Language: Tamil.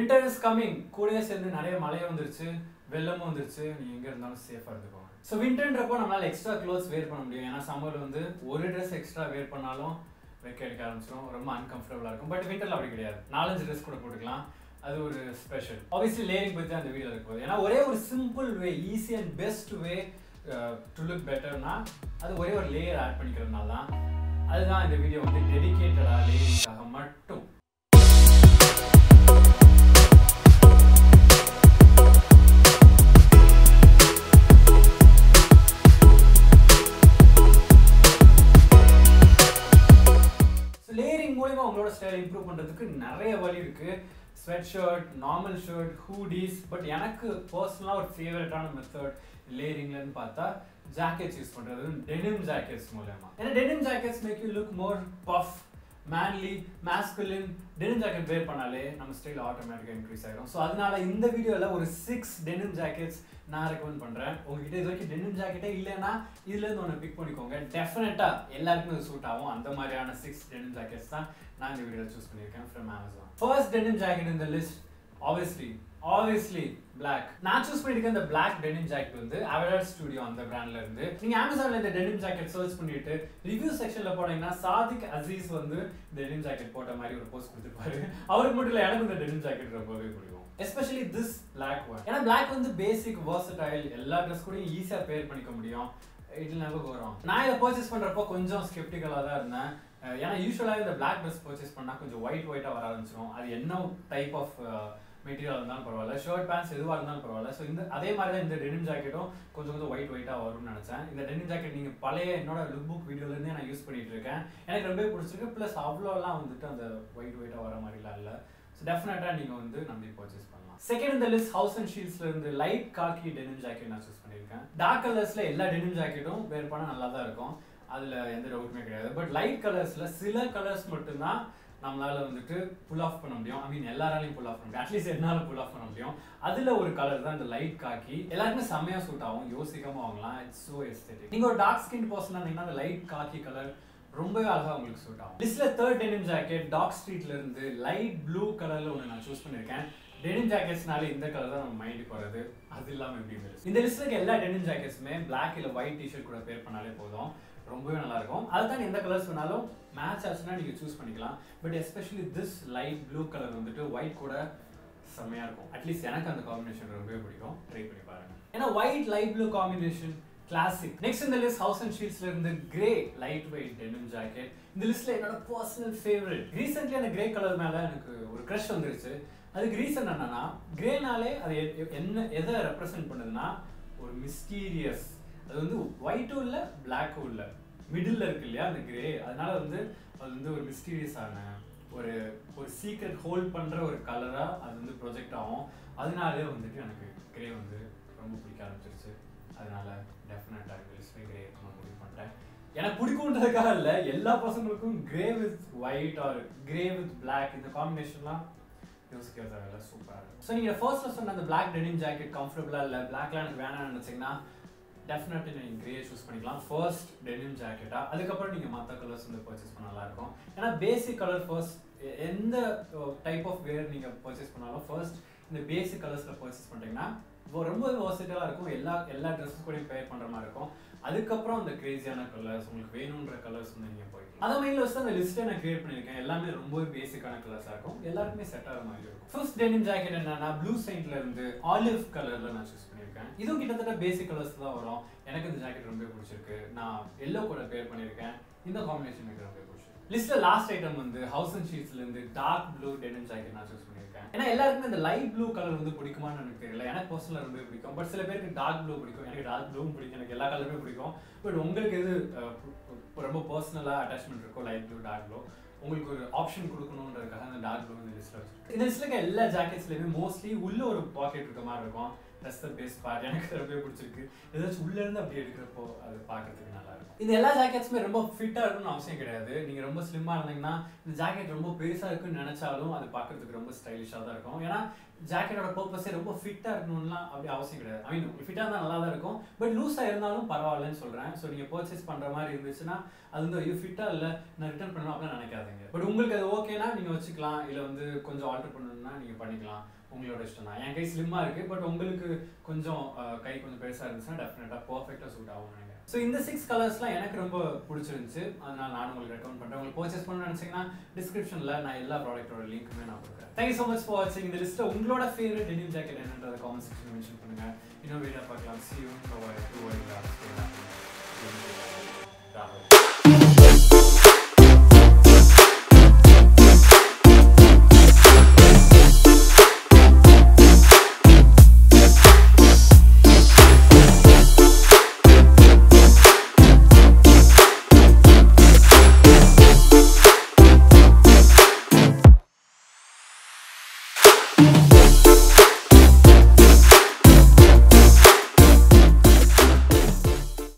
வின்டர் இஸ் கம்மிங் கூடயே சேர்ந்து நிறைய மழையும் வந்துருச்சு வெள்ளமும் வந்துருச்சு நீங்க எங்க இருந்தாலும் சேஃபா இருந்துக்கோங்க ஸோ வின்டர்ன்றப்போ நம்மளால எக்ஸ்ட்ரா க்ளோத்ஸ் வேர் பண்ண முடியும் ஏன்னா சம்மர்ல வந்து ஒரு ட்ரெஸ் எக்ஸ்ட்ரா வேர் பண்ணாலும் வெக்க அடிக்க ஆரம்பிச்சிடும் ரொம்ப அன்கம்ஃபர்டபுளாக இருக்கும் பட் வின்டர்ல அப்படி கிடையாது நாலஞ்சு ட்ரெஸ் கூட போட்டுக்கலாம் அது ஒரு ஸ்பெஷல் ஆப்வியஸ்லி லேயரிங் பற்றி அந்த வீடியோ இருக்க போகுது ஏன்னா ஒரே ஒரு simple way easy and best way to look பெட்டர்னா அது ஒரே ஒரு லேயர் ஆட் பண்ணிக்கிறதுனால தான் அதுதான் இந்த வீடியோ வந்து டெடிகேட்டடாக லேயரிங்காக மட்டும் லேயரிங் மூலிமா உங்களோட ஸ்டைல் இம்ப்ரூவ் பண்ணுறதுக்கு நிறைய வழி இருக்கு sweatshirt normal shirt hoodies but எனக்கு பர்சனலாக ஒரு ஃபேவரட்டான மெத்தட் லேயரிங்லன்னு பார்த்தா ஜாக்கெட்ஸ் யூஸ் பண்ணுறது டெனிம் ஜாக்கெட்ஸ் மூலமா ஏன்னா denim jackets make you look more buff manly masculine denim jacket wear பண்ணாலே நம்ம ஸ்டைல் ஆட்டோமேட்டிக்காக இன்க்ரீஸ் ஆகிடும் ஸோ அதனால இந்த வீடியோவில் ஒரு சிக்ஸ் டெனிம் ஜாக்கெட்ஸ் நான் ரெக்கமெண்ட் பண்ணுறேன் உங்ககிட்ட இது வரைக்கும் டெனிம் ஜாக்கெட்டே இல்லைன்னா இதுலேருந்து ஒன்று பிக் பண்ணிக்கோங்க டெஃபினட்டாக எல்லாருக்குமே இது சூட் ஆகும் அந்த மாதிரியான சிக்ஸ் டெனிம் ஜாக்கெட்ஸ் தான் நான் இந்த வீடியோவில் சூஸ் பண்ணியிருக்கேன் from Amazon first denim jacket இந்த லிஸ்ட் ஆப்வியஸ்லி ஆப்வியஸ்லி பிளாக் நான் சூஸ் பண்ணிருக்க இந்த பிளாக் டெனிம் ஜாக்கெட் வந்து அவரர் ஸ்டுடியோ அந்த பிராண்ட்ல இருந்து நீங்க அமேசான்ல இந்த டெனிம் ஜாக்கெட் சர்ச் பண்ணிட்டு ரிவ்யூ செக்ஷன்ல போனீங்கன்னா சாதிக் அசீஸ் வந்து டெனிம் ஜாக்கெட் போட்ட மாதிரி ஒரு போஸ்ட் கொடுத்துருப்பாரு அவருக்கு மட்டும் இல்ல எனக்கு இந்த டெனிம் ஜாக்கெட் ரொம்பவே பிடிக்கும் எஸ்பெஷலி திஸ் பிளாக் ஒன் ஏன்னா பிளாக் வந்து பேசிக் versatile எல்லா ட்ரெஸ் கூடயும் ஈஸியா பேர் பண்ணிக்க முடியும் இட் நெவர் கோ ராங் நான் இதை பர்ச்சேஸ் பண்றப்போ கொஞ்சம் ஸ்கெப்டிக்கலாக தான் இருந்தேன் அஹ் ஏன்னா யூஸ்வலாக இந்த பிளாக் ட்ரெஸ் பர்ச்சேஸ் பண்ணா கொஞ்சம் ஒயிட் ஒயிட்டாக வர ஆரம்பிச்சிடும் அது என்ன டைப் ஆஃப் மெட்டீரியல் இருந்தாலும் பரவாயில்ல ஷர்ட் பேண்ட்ஸ் எதுவாக இருந்தாலும் பரவாயில்ல ஸோ இந்த அதே மாதிரி தான் இந்த டெனிம் ஜாக்கெட்டும் கொஞ்சம் கொஞ்சம் ஒயிட் ஒயிட்டாக வரும்னு நினச்சேன் இந்த டெனிம் ஜாக்கெட் நீங்கள் பழைய என்னோட லுக் புக் வீடியோலேருந்தே நான் யூஸ் பண்ணிட்டு இருக்கேன் எனக்கு ரொம்பவே பிடிச்சிருக்கு ப்ளஸ் அவ்வளோலாம் வந்துட்டு அந்த ஒயிட் ஒயிட்டாக வர மாதிரிலாம் இல்லை ஸோ டெஃபினட்டாக நீங்கள் வந்து நம்பி பர்ச்சேஸ் பண்ணலாம் செகண்ட் இந்த லிஸ்ட் ஹவுஸ் அண்ட் ஷீல்ஸ்ல இருந்து லைட் காக்கி டெனிம் ஜாக்கெட் நான் சூஸ் பண்ணியிருக்கேன் டார்க் கலர்ஸ்ல எல்லா டெனிம் ஜாக்கெட்டும் வேர் பண்ணால் நல்லா தான் இருக்கும் அதில் எந்த டவுட்டுமே கிடையாது பட் லைட் கலர்ஸ்ல சில கலர்ஸ் மட்டும்தான் நம்மளால வந்துட்டு புல் ஆஃப் பண்ண முடியும் ஐ மீன் எல்லாராலையும் புல் ஆஃப் பண்ண முடியும் அட்லீஸ்ட் என்னால புல் ஆஃப் பண்ண முடியும் அதுல ஒரு கலர் தான் இந்த லைட் காக்கி எல்லாருமே செம்மையா சூட் ஆகும் யோசிக்காம வாங்கலாம் இட்ஸ் சோ எஸ்தெட்டிக் நீங்க ஒரு டார்க் ஸ்கின் பர்சன் இருந்தீங்கன்னா அந்த லைட் காக்கி கலர் ரொம்பவே அழகா உங்களுக்கு சூட் ஆகும் லிஸ்ட்ல தேர்ட் டெனிம் ஜாக்கெட் டாக் ஸ்ட்ரீட்ல இருந்து லைட் ப்ளூ கலர்ல ஒன்று நான் சூஸ் பண்ணிருக்கேன் டெனிம் ஜாக்கெட்ஸ்னால இந்த கலர் தான் நம்ம மைண்டுக்கு வருது அது இல்லாம எப்படி இருக்கு இந்த லிஸ்ட்ல இருக்க எல்லா டெனிம் ஜாக்கெட்ஸுமே Black இல்ல ஒயிட் டிஷர்ட் கூட பேர் பண்ணாலே போதும் ரொம்பவே நல்லா இருக்கும் அதுதான் எந்த கலர்ஸ் வேணாலும் மேட்ச் ஆச்சுன்னா நீங்க சூஸ் பண்ணிக்கலாம் but especially this light blue colour வந்துட்டு ஒயிட் கூட செம்மையா இருக்கும் அட்லீஸ்ட் எனக்கு அந்த காம்பினேஷன் ரொம்பவே பிடிக்கும் ட்ரை பண்ணி பாருங்க ஏன்னா white light blue combination classic next இந்த லிஸ்ட் ஹவுஸ் அண்ட் ஷீட்ஸ்ல இருந்து grey lightweight denim jacket இந்த லிஸ்ட்ல என்னோட பர்சனல் ஃபேவரட் ரீசென்ட்லி அந்த கிரே கலர் மேல எனக்கு ஒரு க்ரஷ் வந்துருச்சு அதுக்கு ரீசன் என்னன்னா கிரேனாலே அது எ- எ- என்ன எதை ரெப்ரசென்ட் பண்ணுதுன்னா ஒரு மிஸ்டீரியஸ் அது வந்து ஒயிட்டும் இல்லை பிளாக்கும் இல்லை மிடில் இருக்கு இல்லையா அந்த கிரே அதனால வந்து அது வந்து ஒரு மிஸ்டீரியஸான ஒரு ஒரு சீக்ரெட் ஹோல்ட் பண்ற ஒரு கலரா அது வந்து ப்ரொஜெக்ட் ஆகும் அதனாலே வந்துட்டு எனக்கு கிரே வந்து ரொம்ப பிடிக்க ஆரம்பிச்சிருச்சு அதனால டெஃபினட்டா லிஸ்ட்மே கிரே நான் முடிவு பண்றேன் எனக்கு பிடிக்கும்ன்றதுக்காக இல்லை எல்லா பசங்களுக்கும் grey with white or grey with black இந்த காம்பினேஷன்லாம் யோசிக்க தேவையில்ல சூப்பராக இருக்கும் ஸோ நீங்கள் ஃபர்ஸ்ட்ல சொன்ன அந்த பிளாக் டெனிம் ஜாக்கெட் கம்ஃபர்டபுளாக இல்லை பிளாக்லாம் எனக்கு வேணாம்னு நினச்சிங்கன்னா டெஃபினெட்லி நீங்கள் கிரே சூஸ் பண்ணிக்கலாம் ஃபர்ஸ்ட் டெனிம் ஜாக்கெட்டா அதுக்கப்புறம் நீங்கள் மற்ற கலர்ஸ் வந்து பர்ச்சேஸ் பண்ண நல்லா இருக்கும் ஏன்னா பேசிக் கலர் ஃபர்ஸ்ட் எந்த டைப் ஆஃப் வேர் நீங்கள் பர்ச்சேஸ் பண்ணாலும் ஃபர்ஸ்ட் இந்த பேசிக் கலர்ஸில் பர்ச்சேஸ் பண்ணிட்டீங்கன்னா இப்போ ரொம்ப வர்சிட்டலாக இருக்கும் எல்லா எல்லா ட்ரெஸ்ஸஸ் கூடயும் பேர் பண்ணுற மாதிரி இருக்கும் அதுக்கப்புறம் அந்த கிரேசியான கலர்ஸ் உங்களுக்கு வேணுன்ற கலர்ஸ் வந்து நீங்கள் போய்க்கலாம் அதை மைண்டில் வச்சு அந்த லிஸ்ட்டை நான் கிரியேட் பண்ணியிருக்கேன் எல்லாமே ரொம்ப பேசிக்கான கலர்ஸாக இருக்கும் எல்லாருக்குமே செட் ஆகிற மாதிரி இருக்கும் ஃபர்ஸ்ட் டெனிம் ஜாக்கெட் என்னன்னா ப்ளூ சைட்ல இருந்து ஆலிவ் கலர்ல நான் சூஸ் பண்ணியிருக்கேன் இதுவும் கிட்டத்தட்ட பேசிக் கலர்ஸ் தான் வரும் எனக்கு இந்த ஜாக்கெட் ரொம்ப பிடிச்சிருக்கு நான் எல்லோ கூட பேர் பண்ணியிருக்கேன் இந்த காம்பினேஷன் எனக்கு ரொம்ப பிடிச்சிருக்கு லிஸ்ட்ல லாஸ்ட் ஐட்டம் வந்து ஹவுஸ் அண்ட் ஷீட்ஸ்ல இருந்து டார்க் ப்ளூ டெனிம் ஜாக்கெட் நான் சூஸ் பண்ணியிருக்கேன் ஏன்னா எல்லாருக்குமே இந்த லைட் ப்ளூ கலர் வந்து பிடிக்குமான்னு எனக்கு தெரியல எனக்கு பர்சனலாக ரொம்ப பிடிக்கும் பட் சில பேருக்கு டார்க் ப்ளூ பிடிக்கும் எனக்கு டார்க் ப்ளூவும் பிடிக்கும் எனக்கு எல்லா கலருமே பிடிக்கும் பட் உங்களுக்கு எது அஹ், பு- ரொம்ப பர்சனலாக அட்டாச்மெண்ட் இருக்கோ லைட் ப்ளூ டார்க் ப்ளூ உங்களுக்கு ஒரு ஆப்ஷன் கொடுக்கணுன்றதுக்காக அந்த டார்க் ப்ளூ இந்த லிஸ்ட்ல வச்சிருக்கேன் இந்த லிஸ்ட்ல இருக்க எல்லா ஜாக்கெட்ஸ்லயுமே மோஸ்ட்லி உள்ள ஒரு பாக்கெட் இருக்க மாதிரி இருக்கும் தட்ஸ் த பெஸ்ட் பார்ட் எனக்கு ரொம்ப பிடிச்சிருக்கு ஏதாச்சும் உள்ள இருந்து அப்படி எடுக்கிறப்போ அது பார்க்கறதுக்கு நல்லா இருக்கும் இந்த எல்லா ஜாக்கெட்ஸுமே ரொம்ப ஃபிட்டா இருக்கணும்னு அவசியம் கிடையாது நீங்க ரொம்ப ஸ்லிம்மா இருந்தீங்கன்னா இந்த ஜாக்கெட் ரொம்ப பெருசா இருக்குன்னு நினைச்சாலும் அது பார்க்கறதுக்கு ரொம்ப ஸ்டைலிஷா தான் இருக்கும் ஏன்னா ஜாக்கெட்டோட பர்பஸே ரொம்ப ஃபிட்டாக இருக்கணும்லாம் அப்படி அவசியம் கிடையாது ஐ மீன் உங்களுக்கு ஃபிட்டாக இருந்தால் நல்லா தான் இருக்கும் பட் லூஸாக இருந்தாலும் பரவாயில்லன்னு சொல்கிறேன் ஸோ நீங்கள் பர்ச்சேஸ் பண்ணுற மாதிரி இருந்துச்சுன்னா அது வந்து ஐயோ ஃபிட்டாக இல்லை நான் ரிட்டர்ன் பண்ணணும் அப்படின்னு நினைக்காதீங்க பட் உங்களுக்கு அது ஓகேனா நீங்கள் வச்சுக்கலாம் இல்லை வந்து கொஞ்சம் ஆல்டர் பண்ணணும்னா நீங்கள் பண்ணிக்கலாம் உங்களோட இஷ்டம் தான் என் கை ஸ்லிம்மாக இருக்குது பட் உங்களுக்கு கொஞ்சம் அஹ், கை கொஞ்சம் பெருசாக இருந்துச்சுன்னா டெஃபினட்டாக பர்ஃபெக்டாக சூட் ஆகும் நினைக்கிறேன் ஸோ இந்த சிக்ஸ் கலர்ஸ்லாம் எனக்கு ரொம்ப பிடிச்சிருந்துச்சு அதனால நான் உங்களுக்கு ரெக்கமெண்ட் பண்ணுறேன் உங்களுக்கு பர்ச்சேஸ் பண்ணணும்னு நினச்சிங்கன்னா டிஸ்கிரிப்ஷனில் நான் எல்லா ப்ராடக்ட்டோட லிங்க்குமே நான் கொடுக்குறேன் தேங்க்யூ ஸோ மச் ஃபார் வாட்சிங் இந்த லிஸ்ட்டில் உங்களோட ஃபேவரட் டெனிம் ஜாக்கெட் என்னன்றத காமெண்ட் செக்ஷன் மென்ஷன் பண்ணுங்கள் இன்னும் வீடியோ பார்க்கலாம் சி யூ ராகுல்